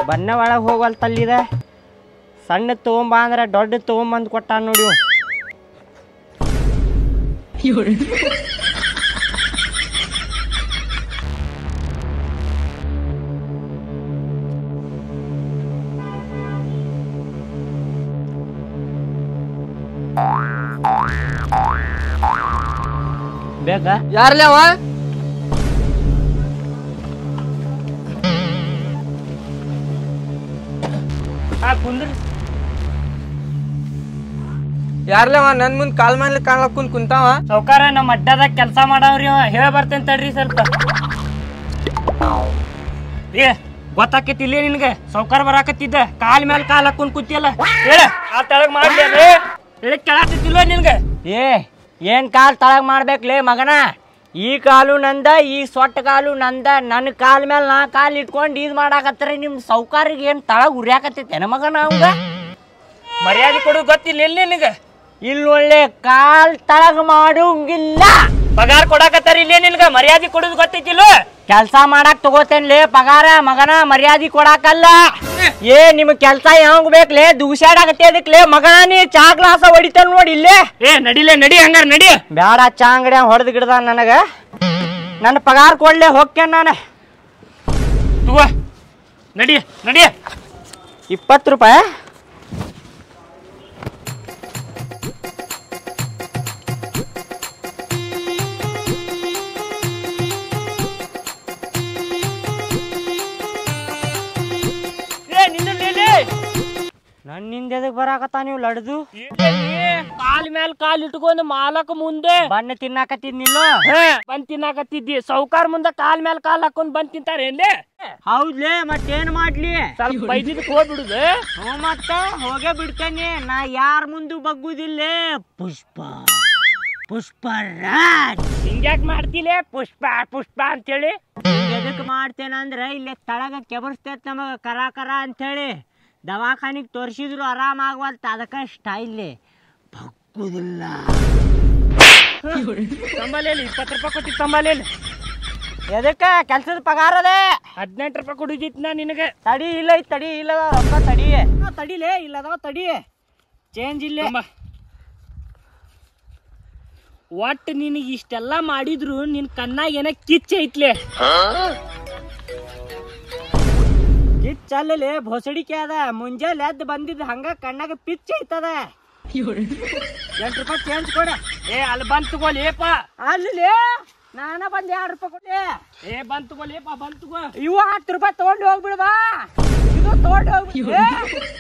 ಬನ್ನ ಒಳಗೆ ಹೋಗಲ್ ತಲ್ಲಿದ ಸಣ್ಣ ತೊಗೊಂಬ ಅಂದ್ರೆ ದೊಡ್ಡ ತೊಗೊಂಬಂದು ಕೊಟ್ಟ ನೋಡಿ ಇವ. ಬೇಕಾ ಯಾರ್ಲೆ ಅವ ಆ ಕುಂದ್ರಿ ಯಾರ್ಲೆ ಅವ ನನ್ ಮುಂದ್ ಕಾಲ್ ಮೇಲೆ ಕಾಣಕ್ ಕುಂತ್ ಕುಂತಾವ ಸೌಕಾರ ನಮ್ಮ ಅಡ್ಡದಾಗ ಕೆಲಸ ಮಾಡವ್ರಿ ಹೇಳ ಬರ್ತೇನೆ ತಡ್ರಿ ಸ್ವಲ್ಪ ಏ ಗೊತ್ತಾಕೈತಿ ಇಲ್ಲೇ ನಿನ್ಗೆ ಸೌಕಾರ ಬರಾಕತ್ತಿದ್ದ ಕಾಲ್ ಮೇಲೆ ಕಾಲ್ ಹಾಕೊಂಡ್ ಕೂತಿಯಲ್ಲ ಹೇಳ ಆ ತಳಗ್ ಮಾಡ್ಲಿ ಹೇಳಿ ಕೇಳಾಕತ್ತಿಲ್ವ ನಿನ್ಗೆ ಏ ಏನ್ ಕಾಲ್ ತಳಗ್ ಮಾಡ್ಬೇಕ್ಲೇ ಮಗನ ಈ ಕಾಲು ನಂದ ಈ ಸೊಟ್ಟ ಕಾಲು ನಂದ ನನ್ನ ಕಾಲ್ ಮೇಲೆ ನಾ ಕಾಲ್ ಇಟ್ಕೊಂಡು ಇದ್ ಮಾಡಾಕತ್ತಾರೆ ನಿಮ್ ಸೌಕಾರಿಗೆ ಏನ್ ತಳಗ್ ಉರಿಯಾಕತ್ತೈತೇನ ಮಗನ ಅವಂಗ ಮರ್ಯಾದೆ ಕೊಡೋದು ಗೊತ್ತಿಲ್ಲ ಎಲ್ಲಿ ನಿನಗೆ ಇಲ್ಲಿ ಒಳ್ಳೆ ಕಾಲ್ ತಳಗ ಮಾಡೋಂಗಿಲ್ಲ ಪಗಾರ ಕೊಡಾಕತ್ತಾರ ಇಲ್ಲೇ ನಿನ್ಗ ಮರ್ಯಾದೆ ಕೊಡೋದು ಗೊತ್ತೈತಿಲ್ಲ ಕೆಲ್ಸ ಮಾಡಕ್ ತಗೋತೇನ್ಲೇ ಪಗಾರ ಮಗನ ಮರ್ಯಾದೆ ಕೊಡಾಕಲ್ಲ ಏ ನಿಮ್ ಕೆಲ್ಸ ಯಾವಾಗ ಬೇಕ್ಲೇ ದೂಸಾಡಾಕತ್ತೆ ಅದಕ್ಲೇ ಮಗನ ನೀ ಚಾ ಗ್ಲಾಸ ಹೊಡಿತಾನ ನೋಡಿ ಇಲ್ಲೇ ಏ ನಡಿಲೇ ನಡಿ ಹಂಗಾರ ನಡಿ ಬ್ಯಾಡ ಚಾ ಅಂಗಡಿ ಹೊಡೆದ್ ಗಿಡದ ನನಗ ನನ್ನ ಪಗಾರ ಕೊಡ್ಲೆ ಹೋಗ್ತೇನೆ ನಾನು ತಗೋ ನಡಿ ನಡಿ ಇಪ್ಪತ್ತು ರೂಪಾಯಿ ನನ್ನಿಂದ ಎದಕ್ ಬರಾಕತ್ತ ನೀವು ಲಡ್ದು ಕಾಲ್ ಮ್ಯಾಲ ಕಾಲ್ ಇಟ್ಕೊಂಡು ಮಾಲಕ ಮುಂದೆ ಬಣ್ಣ ತಿನ್ನಾಕತ್ತಿದ್ನಿಲ್ಲ ಬಂದ್ ತಿನ್ನಾಕತ್ತಿದ್ದಿ ಸೌಕಾರ್ ಮುಂದೆ ಕಾಲ್ ಮ್ಯಾಲ ಕಾಲ್ ಹಾಕೊಂಡ್ ಬಂದ್ ತಿಂತಾರ ಏನ್ಲೇ ಹೌದ್ಲೇ ಮತ್ತೇನ್ ಮಾಡ್ಲಿ ಸ್ವಲ್ಪ ಬೈದಿದ್ದಕ್ಕೆ ಹೋಗ್ಬಿಡುದು ಹ್ಞೂ ಮತ್ತ ಹೋಗೇ ಬಿಡ್ತೇನೆ ನಾ ಯಾರ ಮುಂದೆ ಬಗ್ಗುದಿಲ್ಲ ಪುಷ್ಪ ಪುಷ್ಪರಾಜ್ ಹಿಂಗ್ಯಾಕ್ ಮಾಡ್ತಿಲೆ ಪುಷ್ಪ ಪುಷ್ಪ ಅಂತೇಳಿ ಎದಕ್ ಮಾಡ್ತೇನಂದ್ರ ಇಲ್ಲಿ ತಳಗ ಕೆಬರ್ಸ್ತೈತ್ ನಮಗ ಕರ ಕರ ಅಂತೇಳಿ ದವಾಖಾನಿಗೆ ತೋರಿಸಿದ್ರು ಆರಾಮ ಆಗವಲ್ತ ಅದಕ್ಕೆ ಸ್ಟೈಲ್ ಬಗ್ಗುದಿಲ್ಲ ತಂಬಲೇಲಿ ಇಪ್ಪತ್ತು ರೂಪಾಯಿ ಕೊಟ್ಟಿ ತಂಬಲೇಲಿ ಎದಕ್ಕೆ ಕೆಲ್ಸದ ಪಗಾರ ಅದೇ ಹದಿನೆಂಟು ರೂಪಾಯಿ ಕೊಡಿದಿತ್ತು ನಾ ನಿನಗೆ ತಡಿ ಇಲ್ಲ ಐತ್ ತಡಿ ಇಲ್ಲ ರೊಕ್ಕ ತಡಿ ಆ, ತಡಿಲೇ ಇಲ್ಲದ ತಡಿ ಚೇಂಜ್ ಇಲ್ಲ ಒಟ್ಟು ನಿನಗೆ ಇಷ್ಟೆಲ್ಲ ಮಾಡಿದ್ರು ನಿನ್ ಕಣ್ಣಾಗ ಏನ ಕಿಚ್ಚ ಐತ್ಲೆ ಕಿಚ್ಚ ಅಲ್ಲಲೇ ಭೊಸಡಿಕೆ ಅದ ಮುಂಜಾನೆ ಎದ್ದು ಬಂದಿದ್ದು ಹಂಗ ಕಣ್ಣಾಗ ಪಿಚ್ಚ ಐತದ ಎಂಟು ರೂಪಾಯಿ ಚೇಂಜ್ ಕೊಡ ಏ ಅಲ್ಲಿ ಬಂದ್ ತಗೋಲೇಪ ಅಲ್ಲಿ ನಾನ ಬಂದ್ ಎರಡು ರೂಪಾಯಿ ಕೊಟ್ಟೆ ಏ ಬಂದ್ ತಗೋಲೇಪ ಬಂದ್ ತಗೋ ಇವು ಹತ್ತು ರೂಪಾಯಿ ತಗೊಂಡು ಹೋಗ್ಬಿಡ್ವಾ ಇದು ತಗೊಂಡು ಹೋಗ್ಬಿಡು ಏ.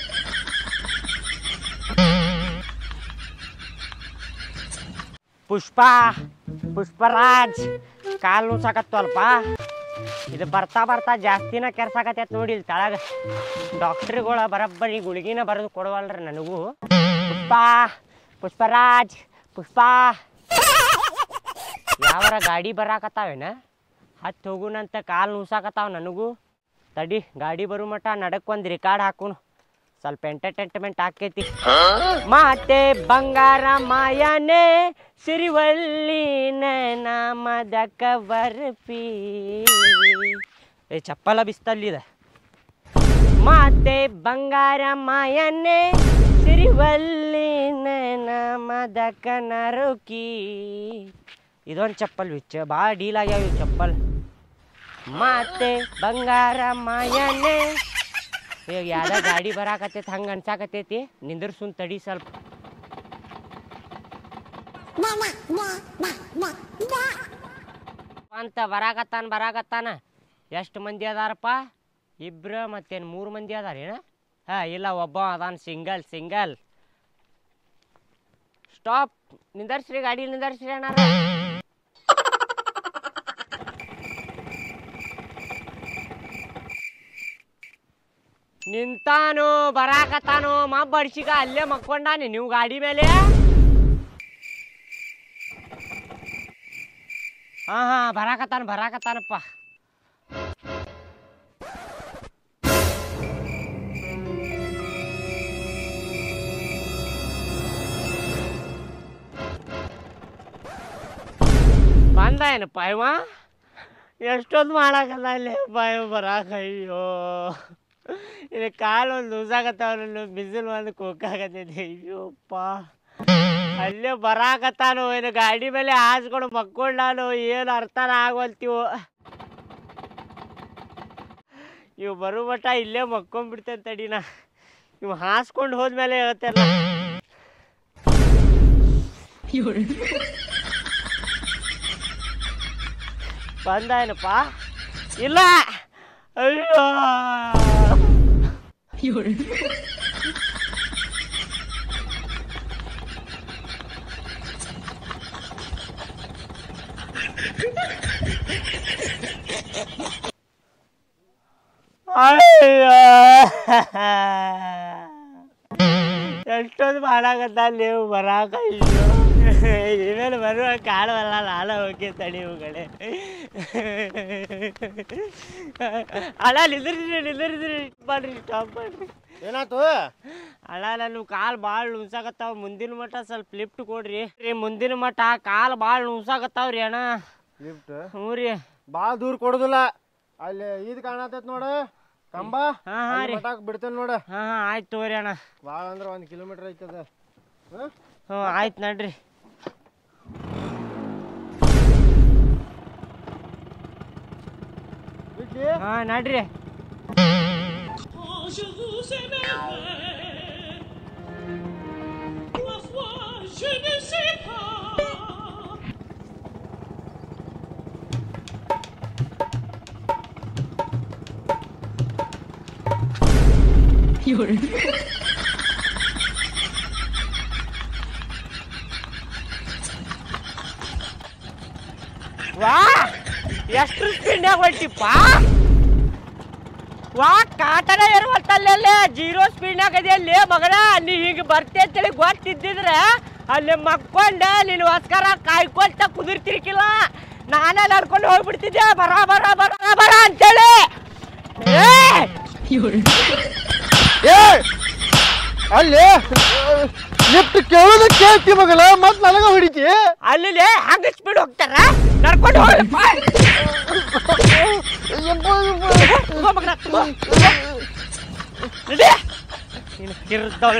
ಪುಷ್ಪ ಪುಷ್ಪರಾಜ್ ಕಾಲು ಸಾಕತ್ತಲ್ಪ ಇದು ಬರ್ತಾ ಬರ್ತಾ ಜಾಸ್ತಿನ ಕೆರ್ಸಾಕತ್ತೈತ್ ನೋಡಿ ಇಲ್ಲಿ ತಳಗ ಡಾಕ್ಟ್ರಿಗಳ ಬರಬ್ಬರಿ ಗುಳಿಗಿನ ಬರೆದು ಕೊಡವಲ್ರಿ ನನಗೂ ಪುಷ್ಪ ಪುಷ್ಪರಾಜ್ ಪುಷ್ಪ ಯಾವರ ಗಾಡಿ ಬರಾಕತ್ತಾವೇನ ಹತ್ತು ಹೋಗುನಂತ ಕಾಲು ನುಸಾಕತ್ತಾವ ನನಗೂ ತಡಿ ಗಾಡಿ ಬರು ಮಟ ನಡಕ್ ಒಂದು ರಿಕಾರ್ಡ್ ಹಾಕುನು ಸ್ವಲ್ಪ ಎಂಟರ್ಟೈನ್ಮೆಂಟ್ ಆಕೈತಿ ಮಾತೆ ಬಂಗಾರ ಮಾಯನೆ ಸಿರಿವಲ್ಲಿ ನಾಮದ ಕವರ್ಪಿ ಏ ಚಪ್ಪಲ ಬಿಸ್ತಲ್ಲಿದೆ ಮಾತೆ ಬಂಗಾರ ಮಾಯನೆ ಸಿರಿವಲ್ಲಿ ನಾಮದ ಕನರುಕಿ ಇದೊಂದು ಚಪ್ಪಲ್ ಬಿಚ್ಚ ಭಾಳ ಡೀಲ್ ಆಗ್ಯಾವ ಇವ್ ಚಪ್ಪಲ್ ಮಾತೆ ಬಂಗಾರ ಮಾಯನೆ ಈಗ ಯಾವ್ದ ಗಾಡಿ ಬರಾಕತ್ತೈತಿ ಹಂಗ ಅನ್ಸಾಕತ್ತೈತಿ ನಿಂದ್ರಸುನ್ ತಡಿ ಸ್ವಲ್ಪ ಅಂತ ಬರಾಕತ್ತಾನ ಬರಾಕತ್ತಾನ ಎಷ್ಟು ಮಂದಿ ಅದಾರಪ್ಪ ಇಬ್ರ ಮತ್ತೇನು ಮೂರು ಮಂದಿ ಅದಾರೇನ ಹಾ ಇಲ್ಲ ಒಬ್ಬ ಅದಾನ ಸಿಂಗಲ್ ಸಿಂಗಲ್ ಸ್ಟಾಪ್ ನಿಂದರ್ಸ್ರಿ ಗಾಡಿ ನಿಂದರ್ಸ್ರಿ ಅಣ್ಣಾರ ನಿಂತಾನು ಬರಾಕತ್ತಾನು ಮಾ ಬಡ್ಸಿಗ ಅಲ್ಲೇ ಮಕ್ಕೊಂಡಾನಿ ನೀವು ಗಾಡಿ ಮೇಲೆ ಹಾ ಹಾ ಬರಾಕತ್ತಾನ ಬರಾಕತ್ತಾನಪ್ಪ ಬಂದ ಏನಪ್ಪ ಇವ ಎಷ್ಟೊಂದು ಮಾಡಾಕಲ್ಲ ಇಲ್ಲಿ ಬಾಯ ಬರಾಕ ಅಯ್ಯೋ ಇಲ್ಲಿ ಕಾಲು ಒಂದು ಉಸಾಗತ್ತಾವ ಬಿಸಿಲು ಒಂದು ಕೊಕ್ಕಾಗತ್ತೈತಿ ಅಯ್ಯೋಪ್ಪ ಅಲ್ಲೇ ಬರಾಕತ್ತಾನು ಏನು ಗಾಡಿ ಮೇಲೆ ಹಾಸ್ಕೊಂಡು ಮಕ್ಕೊಂಡು ನಾನು ಏನು ಅರ್ಥನ ಆಗವಲ್ತೀವು ಇವು ಬರೋ ಮಟ್ಟ ಇಲ್ಲೇ ಮಕ್ಕೊಂಡ್ಬಿಡ್ತೇನೆ ತಡಿನ ಇವು ಹಾಸ್ಕೊಂಡು ಹೋದ್ಮೇಲೆ ಹೇಳ್ತೇನೆ ಬಂದಾಯನಪ್ಪ ಇಲ್ಲ ಅಯ್ಯೋ ಅಯ್ಯೋ ಎಷ್ಟೊಂದು ಮಾಡಾಕತ್ತ ನೀವು ಬರಾಕ ಅಯ್ಯೋ ಇನ್ಮೇಲೆ ಬರುವ ಕಾಣವಲ್ಲ ನಾನು ಹೋಗಿ ತಡಿ ಇವುಗಳೇ ಅಣ್ಣ ನಿಂದ್ರಿದ್ರಿ ನಿಂದ್ರಿದ್ರಿ ಮಾಡ್ರಿ ಸ್ಟಾಪ್ ಮಾಡ್ರಿ ಏನಾತು ಅಣ್ಣ ನಾನು ಕಾಲು ಭಾಳ ನುಸಾಕತ್ತಾವ ಮುಂದಿನ ಮಟ್ಟ ಸ್ವಲ್ಪ ಲಿಫ್ಟ್ ಕೊಡ್ರಿ ರೀ ಮುಂದಿನ ಮಟ್ಟ ಕಾಲು ಭಾಳ ನುಸಾಕತ್ತಾವ ರೀ ಅಣ್ಣ ಲಿಫ್ಟ್ ಹ್ಞೂ ರೀ ಭಾಳ ದೂರ ಕೊಡುದಿಲ್ಲ ಅಲ್ಲಿ ಇದು ಕಾಣತೈತ್ ನೋಡು ಕಂಬ ಹಾಂ ಹಾಂ ರೀ ಮಟಾಕ್ ಬಿಡ್ತೇನೆ ನೋಡು ಹಾಂ ಹಾಂ ಆಯ್ತು ತಗೋರಿ ಅಣ್ಣ ಭಾಳ ಅಂದ್ರೆ ಒಂದು ಕಿಲೋಮೀಟರ್ ಐತದ ಹಾಂ ಹ್ಞೂ ಆಯ್ತು ನಡ್ರಿ ಬಿಡ್ಲಿ ಹಾಂ ನಡ್ರಿ Quand je vous aimerai, ma foi, je ne sais pas. ವಾ ಎಷ್ಟು ಸ್ಪೀಡ್ನಾಗ ಹೊಟ್ಟಿಪ್ಪ ವಾ ಕಾಟನ ಇರುವತ್ತಲ್ಲೇ ಜೀರೋ ಸ್ಪೀಡ್ನಾಗ ಅದೇ ಮಗನ ನೀ ಹಿಂಗೆ ಬರ್ತೆ ಅಂತೇಳಿ ಗೊತ್ತಿದ್ದಿದ್ರೆ ಅಲ್ಲಿ ಮಕ್ಕೊಂಡ ನೀನು ಹೊಸ್ಕರ ಕಾಯ್ಕೊಂತ ಕುದುರ್ತಿರ್ಕಿಲ್ಲ ನಾನೇ ನಡ್ಕೊಂಡು ಹೋಗ್ಬಿಡ್ತಿದ್ದೆ ಬರ ಬರ ಬರ ಬರ ಅಂತೇಳಿ ಏ ಏ ಅಲ್ಲಿ ಲಿಫ್ಟ್ ಕೇಳೋದ ಕೇಳ್ತಿ ಮಗಲ ಮತ್ ನನಗ ಹೊಡಿತಿ ಅಲ್ಲಿ ಹಂಗ ಸ್ಪೀಡ್ ಹೋಗ್ತಾರ ನಡ್ಕೊಂಡು ಹೋಗಪ್ಪ ತಗೋ ಮಗನ, ತಗೋ. ನಡಿ. ನೀನು ಕಿರ್ದವ್ಳೆ.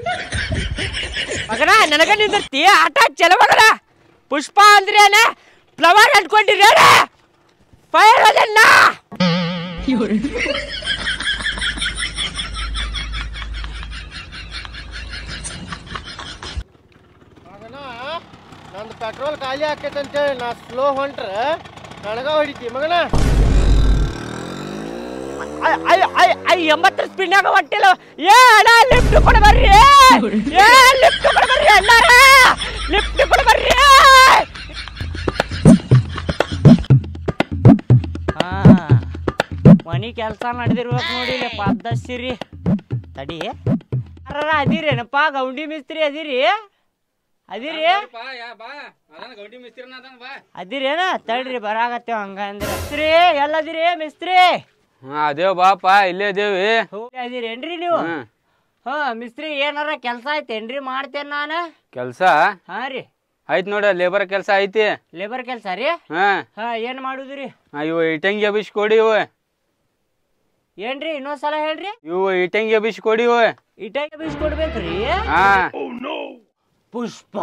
ಮಗನ ನನಗ ನಿಂದಿರ್ತಿ ಆಟ ಚಲ ಮಗನ ಪುಷ್ಪ ಅಂದ್ರೆ ಏನ ಫ್ಲವರ್ ಅನ್ಕೊಂಡಿರಿ ಫೈರ್ ಅದನ್ನ ಮಗನ ನಂದು ಪೆಟ್ರೋಲ್ ಖಾಲಿ ಆಕೈತೆ ಅಂತೇಳಿ ನಾ ಸ್ಲೋ ಹೊಂಟ್ರ ನನಗ ಹೊಡಿತಿ ಮಗನ ಐ ಐ ಐ ಐ ಎಂಬತ್ತರ ಸ್ಪೀಡ್ನಾಗ ಹೊಂಟಿಲ್ಲ ಏ ಅಣ್ಣ ಲಿಫ್ಟ್ ಕೊಡ ಬರ್ರಿ ಏ ಲಿಫ್ಟ್ ಕೊಡ ಬರ್ರಿ ಅಣ್ಣಾರ ಲಿಫ್ಟ್ ಕೊಡ ಬರ್ರಿ ಹಾ ಮನಿ ಕೆಲಸ ನಡೆದಿರ್ಬೇಕು ನೋಡಿ ಇಲ್ಲಿ ಪದ್ದಸಿರಿ ತಡಿ ಅರ ಅದಿರೇನಪ್ಪ ಗೌಂಡಿ ಮಿಸ್ತ್ರಿ ಅದಿರಿ ಅದಿರಿ ಅದಿರೇನ ತಡ್ರಿ ಬರಾಗತ್ತೇವ ಹಂಗ ಅಂದ್ರೆ ಮಿಸ್ತ್ರಿ ಎಲ್ಲದಿರಿ ಮಿಸ್ತ್ರಿ ಹಾ ಅದೇವ್ ಬಾಪ ಇಲ್ಲೇ ಅದೇವಿ ಹೋಗಿ ಅದಿರೇನ್ರಿ ನೀವು ಹ್ಮ್ ಹಾ ಮಿಸ್ತ್ರಿ ಏನಾರ ಕೆಲಸ ಐತೇನ್ರಿ ಮಾಡ್ತೇನೆ ನಾನು ಕೆಲ್ಸ ಹಾ ರೀ ಐತ್ ನೋಡ ಲೇಬರ್ ಕೆಲ್ಸ ಐತಿ ಲೇಬರ್ ಕೆಲಸ ರೀ ಹಾ ಹಾ ಏನ್ ಮಾಡುದ್ರಿ ಹಾ, ಇವು ಇಟಂಗಿ ಅಭಿಷ್ ಕೊಡಿ ಇವು ಏನ್ರಿ ಇನ್ನೊಂದ್ಸಲ ಹೇಳ್ರಿ ಇವು ಇಟಂಗಿ ಅಭಿಷ್ ಕೊಡಿ ಇವು ಇಟಾಗಿ ಬೀಸ್ ಕೊಡ್ಬೇಕ್ರಿ ಹಾ ಪುಷ್ಪ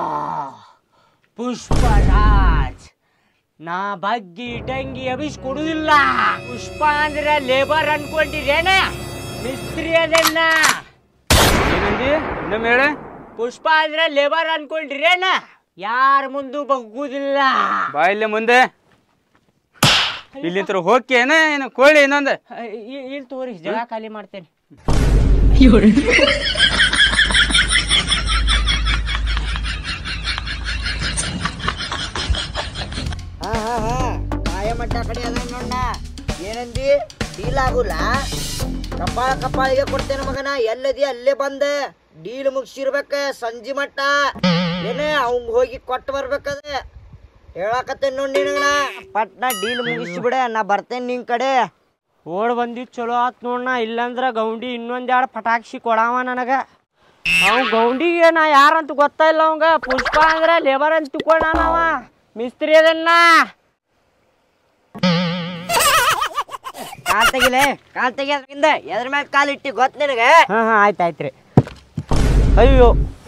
ಪುಷ್ಪರಾಜ್ ನಾ ಬಗ್ಗೆ ಇಟಂಗಿ ಅಭಿಷ್ ಕೊಡುದಿಲ್ಲ ಪುಷ್ಪ ಅಂದ್ರೆ ಲೇಬರ್ ಅನ್ಕೊಂಡಿರೇನ ಮಿಸ್ತ್ರಿ ಅದನ್ನ ಏನಂದಿ ಇನ್ನೊಮ್ಮೆ ಹೇಳ ಪುಷ್ಪ ಅಂದ್ರೆ ಲೇಬರ್ ಅನ್ಕೊಂಡಿರೇನ ಯಾರ ಮುಂದು ಬಗ್ಗುದಿಲ್ಲ ಬಾ ಇಲ್ಲೇ ಮುಂದೆ ಇಲ್ಲಿಂತ್ರ ಹೋಗ್ಕೇನ ಏನು ಕೋಳಿ ಇನ್ನೊಂದು ಇಲ್ಲಿ ತೋರಿ ಜಾಗ ಖಾಲಿ ಮಾಡ್ತೇನೆ ಹಾ ಹಾ ಹಾ ಕಾಯ ಮಟ್ಟ ಕಡೆ ಅದ ನೋಡ ಏನಂದಿ ಡೀಲ್ ಆಗುಲ್ಲ ಕಪಾಳ ಕಪಾಳಿಗೆ ಕೊಡ್ತೇನೆ ಮಗನ ಎಲ್ಲದಿ ಅಲ್ಲೇ ಬಂದ ಡೀಲ್ ಮುಗಿಸಿರ್ಬೇಕ ಸಂಜೆ ಮಟ್ಟ ಏನೇ ಅವಂಗ ಹೋಗಿ ಕೊಟ್ಟು ಬರ್ಬೇಕದ ಹೇಳಾಕತ್ತೇನೆ ನೋಡಿ ನಿನಗನ ಪಟ್ನ ಡೀಲ್ ಮುಗಿಸ್ಬಿಡ ನಾ ಬರ್ತೇನೆ ನಿನ್ ಕಡೆ ಓಡ್ ಬಂದಿದ್ ಚಲೋ ಆತ್ ನೋಡ್ನ ಇಲ್ಲಂದ್ರ ಗೌಂಡಿ ಇನ್ನೊಂದೆರಡು ಪಟಾಕ್ಷಿ ಕೊಡಾವ ನನಗ ಅವ್ ಗೌಂಡಿಗೆ ನಾ ಯಾರಂತ ಗೊತ್ತಾ ಇಲ್ಲ ಅವಂಗ ಪುಷ್ಪ ಅಂದ್ರ ಲೇಬರ್ ಅಂತ ತಿಳ್ಕೊಂಡಾನವ ಮಿಸ್ತ್ರಿ ಅದನ್ನ ಕಾಲ್ ತೆಗಿಲೆ ಕಾಲ್ ತೆಗಿಯೋದ್ರಿಂದ ಎದ್ರ ಮ್ಯಾಗ ಕಾಲ್ ಇಟ್ಟಿ ಗೊತ್ತ ನಿನಗೆ ಹಾ ಹಾ ಆಯ್ತು ಆಯ್ತು ರೀ ಅಯ್ಯೋ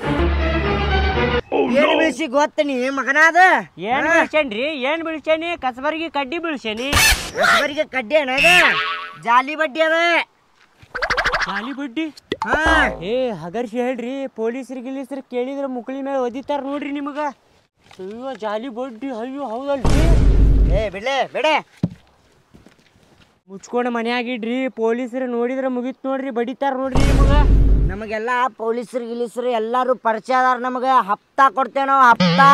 ಏನು ಬೀಳ್ಸಿ ಗೊತ್ತ ನೀ ಮಗನ ಅದ ಏನ್ ಬೀಳ್ಸೇನ್ರಿ ಏನ್ ಬೀಳ್ಸೇನಿ ಕಸಬರ್ಗಿ ಕಡ್ಡಿ ಬೀಳ್ಸೇನಿ ಹೊಸಬರಿಗೆ ಕಡ್ಡಿ ಏನ ಅದ ಜಾಲಿ ಬಡ್ಡಿ ಅದ ಖಾಲಿ ಬಡ್ಡಿ ಹಾ ಏ ಹಗರ್ಸಿ ಹೇಳ್ರಿ ಪೊಲೀಸ್ರು ಗಿಲೀಸ್ರು ಕೇಳಿದ್ರೆ ಮುಕ್ಳಿ ಮೇಲೆ ಒದಿತಾರ ನೋಡ್ರಿ ನಿಮಗ ಅಯ್ಯೋ ಜಾಲಿ ಬಡ್ಡಿ ಅಯ್ಯೋ ಹೌದಲ್ರಿ ಏ ಬಿಡ್ಲೆ ಬಿಡೆ ಮುಚ್ಕೊಂಡು ಮನ್ಯಾಗಿಡ್ರಿ ಪೊಲೀಸರು ನೋಡಿದ್ರೆ ಮುಗೀತ್ ನೋಡ್ರಿ ಬಡಿತಾರ ನೋಡ್ರಿ ನಿಮಗ ನಮಗೆಲ್ಲ ಪೊಲೀಸರು ಗಿಲೀಸರು ಎಲ್ಲಾರು ಪರಿಚಯ ಅದಾರ ನಮಗೆ ಹಪ್ತಾ ಕೊಡ್ತೇವೆ ನಾವು ಹಪ್ತಾ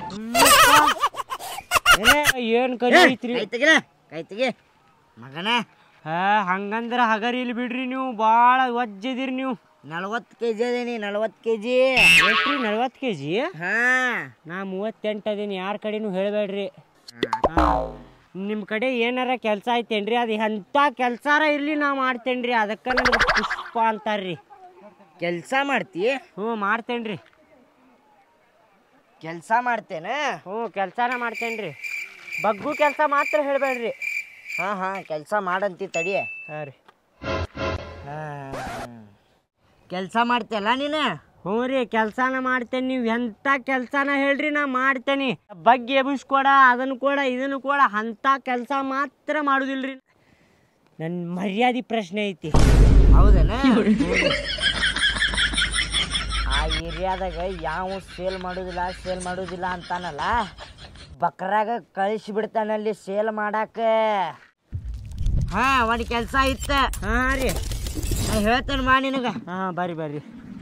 ಏನೇ ಏನ್ ಕಲಿ ಐತ್ರಿ ಕೈ ತೆಗಿಲೆ ಕೈ ತೆಗಿ ಮಗನ ಹಾ ಹಂಗಂದ್ರ ಹಗರಿಲ್ ಬಿಡ್ರಿ ನೀವು ಭಾಳ ವಜ್ಜದಿರಿ ನೀವು ನಲ್ವತ್ತು ಕೆ ಜಿ ಅದೇನಿ ನಲ್ವತ್ತು ಕೆ ಜಿ ಎಷ್ಟ್ರಿ ನಲ್ವತ್ತು ಕೆ ಜಿ ಹಾ ನಾ ಮೂವತ್ತೆಂಟು ಅದೀನಿ ಯಾರ ಕಡೆನೂ ಹೇಳಬೇಡ್ರಿ ನಿಮ್ಮ ಕಡೆ ಏನಾರ ಕೆಲಸ ಐತೇನ್ರಿ ಅದು ಎಂಥ ಕೆಲಸಾರ ಇರಲಿ ನಾ ಮಾಡ್ತೇನ್ರಿ ಅದಕ್ಕೆ ನನಗೆ ಪುಷ್ಪ ಅಂತಾರ್ರಿ ಕೆಲಸ ಮಾಡ್ತಿ ಹ್ಞೂ ಮಾಡ್ತೇನ್ರಿ ಕೆಲಸ ಮಾಡ್ತೇನೆ ಹ್ಞೂ ಕೆಲಸನ ಮಾಡ್ತೇನ್ರಿ ಬಗ್ಗು ಕೆಲಸ ಮಾತ್ರ ಹೇಳಬೇಡ್ರಿ ಹಾ ಹಾ ಕೆಲಸ ಮಾಡಂತಿ ತಡಿ ಹಾಂ ರೀ ಕೆಲಸ ಮಾಡ್ತೀಯಲ್ಲ ನೀನು ಹ್ಞೂ ರೀ ಕೆಲಸನ ಮಾಡ್ತೇನೆ ನೀವು ಎಂಥ ಕೆಲಸನ ಹೇಳ್ರಿ ನಾ ಮಾಡ್ತೇನೆ ಬಗ್ಗೆ ಎಬ್ಬಿಸ್ಕೊಡ ಅದನ್ನು ಕೂಡ ಇದನ್ನು ಕೂಡ ಅಂಥ ಕೆಲಸ ಮಾತ್ರ ಮಾಡುದಿಲ್ರಿ ನನ್ನ ಮರ್ಯಾದೆ ಪ್ರಶ್ನೆ ಐತಿ ಹೌದೇನ ಆ ಏರಿಯಾದಾಗ ಯಾವ ಸೇಲ್ ಮಾಡೋದಿಲ್ಲ ಸೇಲ್ ಮಾಡೋದಿಲ್ಲ ಅಂತಾನಲ್ಲ ಬಕ್ರಾಗ ಕಳಿಸಿ ಬಿಡ್ತಾನಲ್ಲಿ ಸೇಲ್ ಮಾಡಾಕ ಹಾ ಒಂದು ಕೆಲಸ ಇತ್ತ ಹಾಂ ರೀ ನಾ ಹೇಳ್ತೇನೆ ಮಾ ನಿನಗ ಹಾಂ ಬರ್ರಿ ಬರ್ರಿ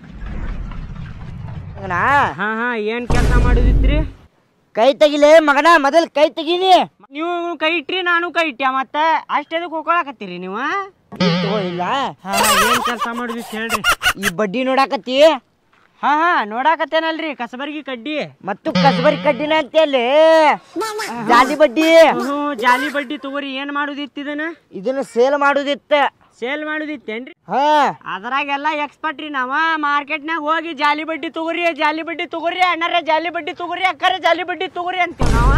ಮಗನ ಹಾಂ ಹಾಂ ಏನು ಕೆಲಸ ಮಾಡೋದಿತ್ರಿ ಕೈ ತೆಗಿಲೆ ಮಗನ ಮೊದಲ್ ಕೈ ತೆಗೀನಿ ನೀವು ಕೈ ಇಟ್ರಿ ನಾನು ಕೈ ಇಟ್ಟ್ಯಾ ಮತ್ತೆ ಅಷ್ಟೇದಕ್ಕೆ ಹೋಗ್ಕೊಳಕತ್ತೀರಿ ನೀವು ತಗೋ ಇಲ್ಲ ಹಾಂ ಏನು ಕೆಲಸ ಮಾಡೋದಿತ್ತು ಹೇಳ್ರಿ ಈ ಬಡ್ಡಿ ನೋಡಾಕತ್ತಿ ಹಾಂ ಹಾಂ ನೋಡಾಕತ್ತೇನಲ್ರಿ ಕಸಬರ್ಗಿ ಕಡ್ಡಿ ಮತ್ತು ಕಸಬರಿ ಕಡ್ಡಿನ ಅಂತೇಳಿ ಜಾಲಿ ಬಡ್ಡಿ ಹ್ಞೂ ಜಾಲಿ ಬಡ್ಡಿ ತಗೋರಿ ಏನು ಮಾಡೋದಿತ್ತು ಇದನ್ನ ಇದನ್ನ ಸೇಲ್ ಮಾಡೋದಿತ್ತ ಸೇಲ್ ಮಾಡೋದಿತ್ತೇನ್ರಿ ಹಾ ಅದ್ರಾಗೆಲ್ಲ ಎಕ್ಸ್ಪರ್ಟ್ ರೀ ನಾವ ಮಾರ್ಕೆಟ್ನಾಗ ಹೋಗಿ ಜಾಲಿ ಬಡ್ಡಿ ತಗೋರಿ ಜಾಲಿ ಬಡ್ಡಿ ತಗೋರಿ ಅಣ್ಣಾರ ಜಾಲಿ ಬಡ್ಡಿ ತಗೋರಿ ಅಕ್ಕರ ಜಾಲಿ ಬಡ್ಡಿ ತಗೋರಿ ಅಂತೀವಿ ನಾವ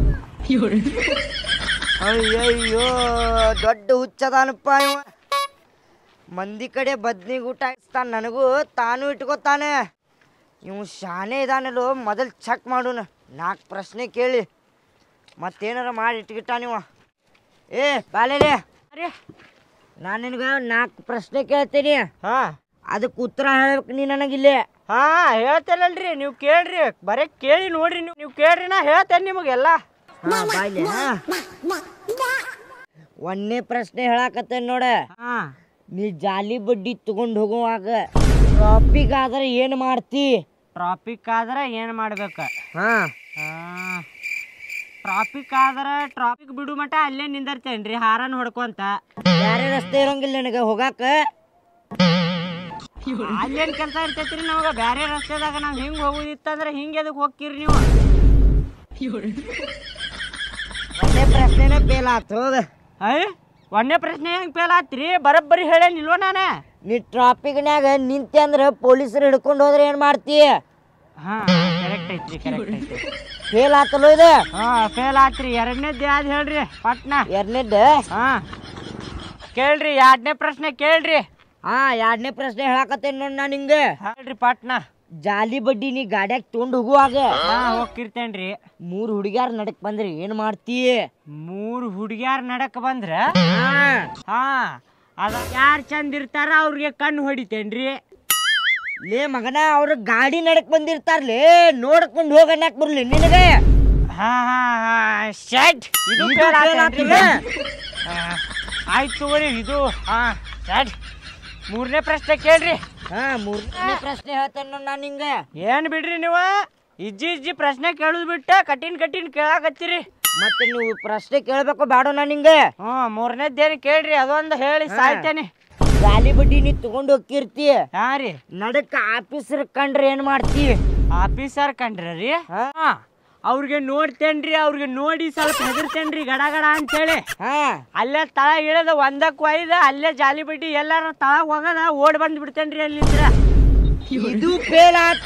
ಅಯ್ಯಯ್ಯೋ ದೊಡ್ಡ ಹುಚ್ಚದಾನಪ್ಪ ಇವ ಮಂದಿ ಕಡೆ ಬದ್ನಿಗೆ ಊಟ ಹಾಕ್ಸ್ತಾನ ನನಗೂ ತಾನು ಇಟ್ಕೋತಾನೆ ಇವ್ ಶಾನೆ ಇದಾನಲ್ಲೋ ಮೊದಲು ಚೆಕ್ ಮಾಡೋಣ ನಾಲ್ಕು ಪ್ರಶ್ನೆ ಕೇಳಿ ಮತ್ತೇನಾರ ಮಾಡಿ ಇಟ್ಗಿಟ್ಟಾನಿವ ಏ ಬಾಲೇಲೆ ರೀ ನಾನು ನಿನಗೆ ನಾಲ್ಕು ಪ್ರಶ್ನೆ ಕೇಳ್ತೀನಿ ಹಾ ಅದಕ್ಕೆ ಉತ್ತರ ಹೇಳ್ಬೇಕು ನೀ ನನಗಿಲ್ಲಿ ಹಾ ಹೇಳ್ತೇನಲ್ರಿ ನೀವು ಕೇಳ್ರಿ ಬರೇ ಕೇಳಿ ನೋಡ್ರಿ ನೀವು ನೀವು ಕೇಳ್ರಿ ನಾ ಹೇಳ್ತೇನೆ ನಿಮಗೆಲ್ಲ ಹಾ ಬಾಯ್ಲೆ ಒಂದನೇ ಪ್ರಶ್ನೆ ಹೇಳಾಕತ್ತೇನ್ ನೋಡ ಹಾ ನೀ ಜಾಲಿ ಬಡ್ಡಿ ತಗೊಂಡ್ ಹೋಗುವಾಗ ಟ್ರಾಫಿಕ್ ಆದ್ರೆ ಏನ್ ಮಾಡ್ತಿ ಟ್ರಾಫಿಕ್ ಆದ್ರೆ ಏನು ಮಾಡ್ಬೇಕು ಹಾ ಟ್ರಾಫಿಕ್ ಆದ್ರೆ ಟ್ರಾಫಿಕ್ ಬಿಡು ಮಟ ಅಲ್ಲೇ ನಿಂದಿರ್ತೇನ್ರಿ ಹಾರನ್ ಹೊಡ್ಕೊಂತ ಬೇರೆ ರಸ್ತೆ ಇರೋಂಗಿಲ್ಲ ನನಗೆ ಹೋಗಾಕ ಅಲ್ಲೇನ್ ಕೆಲಸ ಇರ್ತೈತ್ರಿ ನಮಗ ಬ್ಯಾರೆ ರಸ್ತೆದಾಗ ನಾವ್ ಹಿಂಗ್ ಹೋಗುದಿತ್ತಂದ್ರ ಹಿಂಗ್ ಎದಕ್ ಹೋಗ್ತೀರಿ ನೀವು ಒಂದೇ ಪ್ರಶ್ನೆನ ಫೇಲ್ ಆತು ಹೋಗ ಅಯ್ಯ ಒಂದೇ ಪ್ರಶ್ನೆ ಹೆಂಗ್ ಫೇಲ್ ಆತ್ರಿ ಬರಬ್ಬರಿ ಹೇಳೇನಿಲ್ವ ನಾನೇ ನೀ ಟ್ರಾಫಿಕ್ನ್ಯಾಗ ನಿಂತೆ ಅಂದ್ರೆ ಪೊಲೀಸರು ಹಿಡ್ಕೊಂಡು ಹೋದ್ರೆ ಏನ್ ಮಾಡ್ತಿ ಹಾ ಕರೆಕ್ಟ್ ಐತ್ರಿ ಕರೆಕ್ಟ್ ಐತ್ರಿ ಫೇಲ್ ಆತಲ್ಲೋ ಇದು ಹಾ ಫೇಲ್ ಆತ್ರಿ ಎರಡನೇದ್ ಯಾವ್ದು ಹೇಳ್ರಿ ಪಟ್ನ ಎರಡನೇದ್ ಹಾ ಕೇಳ್ರಿ ಎರಡನೇ ಪ್ರಶ್ನೆ ಕೇಳ್ರಿ ಹಾ ಎರಡನೇ ಪ್ರಶ್ನೆ ಹೇಳಾಕತ್ತೇನ್ ನೋಡ್ ನಾ ನಿಂಗೆ ಹೇಳ್ರಿ ಪಟ್ನ ಜಾಲಿ ಬಡ್ಡಿ ನೀ ಗಾಡ್ಯಾಗ ತೊಗೊಂಡು ಹೋಗುವಾಗ ಹಾ ಹೋಗಿರ್ತೇನ್ರಿ ಮೂರ್ ಹುಡುಗ್ಯಾರ ನಡಕ್ ಬಂದ್ರೆ ಏನ್ ಮಾಡ್ತಿ ಮೂರ್ ಹುಡುಗ್ಯಾರ್ ನಡಕ್ ಬಂದ್ರ ಹಾ ಹಾ ಅದ ಯಾರ್ ಚಂದ ಇರ್ತಾರ ಅವ್ರಿಗೆ ಕಣ್ಣು ಹೊಡಿತೇನ್ರಿ ಲೇ ಮಗನ ಅವ್ರ ಗಾಡಿ ನಡಕ್ ಬಂದಿರ್ತಾರ್ಲೇ ನೋಡ್ಕೊಂಡು ಹೋಗಣ್ಣಾಕ್ ಬರ್ಲಿ ನಿನಗೆ ಹಾ ಹಾ ಹಾ ಶೆಟ್ ಇದು ಇದು fail fail ಆತೇನ್ರಿ? ಆತಲ್ಲ? ಹಾ, ಆಯ್ತು ತಗೋರಿ ಇದು ಹಾ ಶೆಟ್ ಮೂರನೇ ಪ್ರಶ್ನೆ ಕೇಳ್ರಿ ಹಾ ಮೂರನೇ ಪ್ರಶ್ನೆ ಹೇಳ್ತೇನೆ ನೋಡ್ ನಾನ್ ನಿಂಗೆ ಏನ್ ಬಿಡ್ರಿ ನೀವು ಇಜ್ಜಿ ಇಜ್ಜಿ ಪ್ರಶ್ನೆ ಕೇಳುದ್ ಬಿಟ್ಟ ಕಠಿಣ ಕಠಿಣ ಕೇಳಾಕತ್ತೀರಿ ಮತ್ತೆ ನೀವು ಪ್ರಶ್ನೆ ಕೇಳ್ಬೇಕು ಬೇಡ ನಾ ನಿಂಗೆ ಹ್ಞೂ ಮೂರನೇದ್ದೇನು ಕೇಳ್ರಿ ಅದೊಂದು ಹೇಳಿ ಸಾಯ್ತೇನೆ ಗಾಲಿ ಬಡ್ಡಿ ನೀ ತಗೊಂಡು ಹೋಗಿರ್ತಿ ಹಾ ರೀ ನಡಕ್ ಆಫೀಸರ್ ಕಂಡ್ರೆ ಏನ್ ಮಾಡ್ತಿ ಆಫೀಸರ್ ಕಂಡ್ರ ರೀ ಹಾ? ಹಾ ಅವ್ರಿಗೆ ನೋಡ್ತೇನ್ರಿ ಅವ್ರಿಗೆ ನೋಡಿ ಸ್ವಲ್ಪ ಹೆದರ್ತೇನ್ರಿ ಗಡ ಗಡ ಅಂತೇಳಿ ಹಾ ಅಲ್ಲೇ ತಳ ಇಳಿದ ಒಂದಕ್ಕೆ ಒಯ್ದ ಅಲ್ಲೇ ಜಾಲಿ ಬಡ್ಡಿ ಎಲ್ಲಾರ ತಳಗ್ ಹೋಗದ ಓಡ್ ಬಂದ್ ಬಿಡ್ತೇನ್ರಿ ಅಲ್ಲಿಂದ್ರ ಇದು ಫೇಲ್ ಆತ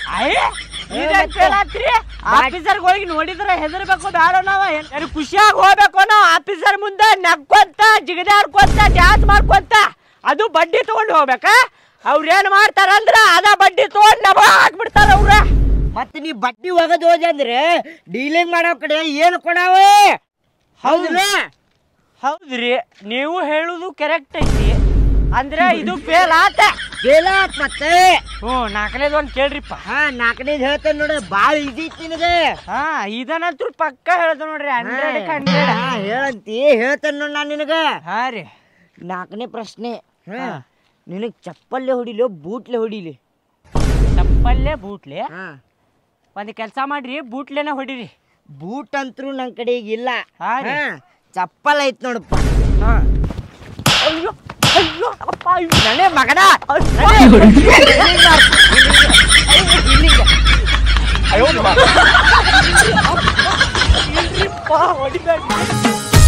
ಆಫೀಸರ್ ಹೋಗಿ ನೋಡಿದ್ರ ಹೆದರ್ಬೇಕು ಬೇಡ ನಾವ ಏನ್ ಖುಷಿಯಾಗಿ ಹೋಗ್ಬೇಕು ನಾವು ಆಫೀಸರ್ ಮುಂದೆ ನಕ್ಕೊಂತ ಜಿಗ ಜಿಗದಾಡ್ಕೊಂತ ಡ್ಯಾನ್ಸ್ ಮಾಡ್ಕೊಂತ ಅದು ಬಡ್ಡಿ ತಗೊಂಡು ಹೋಗ್ಬೇಕಾ ಅವ್ರು ಏನು ಮಾಡ್ತಾರಂದ್ರ ಅದ ಬಡ್ಡಿ ತಗೊಂಡು ನಮ ಹಾಕ್ಬಿಡ್ತಾರ ಅವ್ರ ಮತ್ತೆ ನೀ ಬಡ್ಡಿ ಒಗದ್ ಹೋದೆ ಅಂದ್ರೆ ಡೀಲಿಂಗ್ ಮಾಡೋ ಕಡೆ ಏನು ಕೊಡಾವ ಹೌದಿಲ್ಲ ಹೌದ್ರಿ ನೀವು ಹೇಳುದು ಕರೆಕ್ಟ್ ಐತಿ ಅಂದ್ರೆ ಇದು ಫೇಲ್ ಆತ ಬೇಲ ಮತ್ತೆ ಹ್ಞೂ ನಾಲ್ಕನೇದು ಒಂದು ಕೇಳ್ರಿಪ್ಪ ಹಾ ನಾಲ್ಕನೇದು ಹೇಳ್ತೇನೆ ನೋಡ ಭಾಳ ಈಸಿ ಐತಿ ನಿನಗೆ ಹಾ ಇದನ್ನಂತೂ ಪಕ್ಕ ಹೇಳ್ದ ನೋಡ್ರಿ ಹಂಡ್ರೆಡ್ ಹಂಡ್ರೆಡ್ ಹಾ, ಹೇಳಂತಿ ಹೇಳ್ತೇನೆ ನೋಡ್ ನಾನು ನಿನಗ ಹಾ ರೀ ನಾಲ್ಕನೇ ಪ್ರಶ್ನೆ ನಿನಗ್ ಚಪ್ಪಲ್ಲೇ ಹೊಡಿಲಿ ಬೂಟ್ಲೆ ಹೊಡಿಲಿ ಚಪ್ಪಲ್ಲೇ ಬೂಟ್ಲೆ ಹಾ ಒಂದು ಕೆಲಸ ಮಾಡ್ರಿ ಬೂಟ್ಲೆನ ಹೊಡಿರಿ ಬೂಟ್ ಅಂತರೂ ನನ್ನ ಕಡೆ ಈಗ ಇಲ್ಲ ಹಾ ರೀ. ಹಾ, ಚಪ್ಪಲ್ ಐತ್ ನೋಡಪ್ಪ ಹಾ ಅಯ್ಯೋ ಅಯ್ಯೋ ಅಪ್ಪ ಅಯ್ಯೋ. ನನೇ ಮಗನ ಇಲ್ರಿಪ್ಪ, ಹೊಡಿಬೇಡ್ರಿ.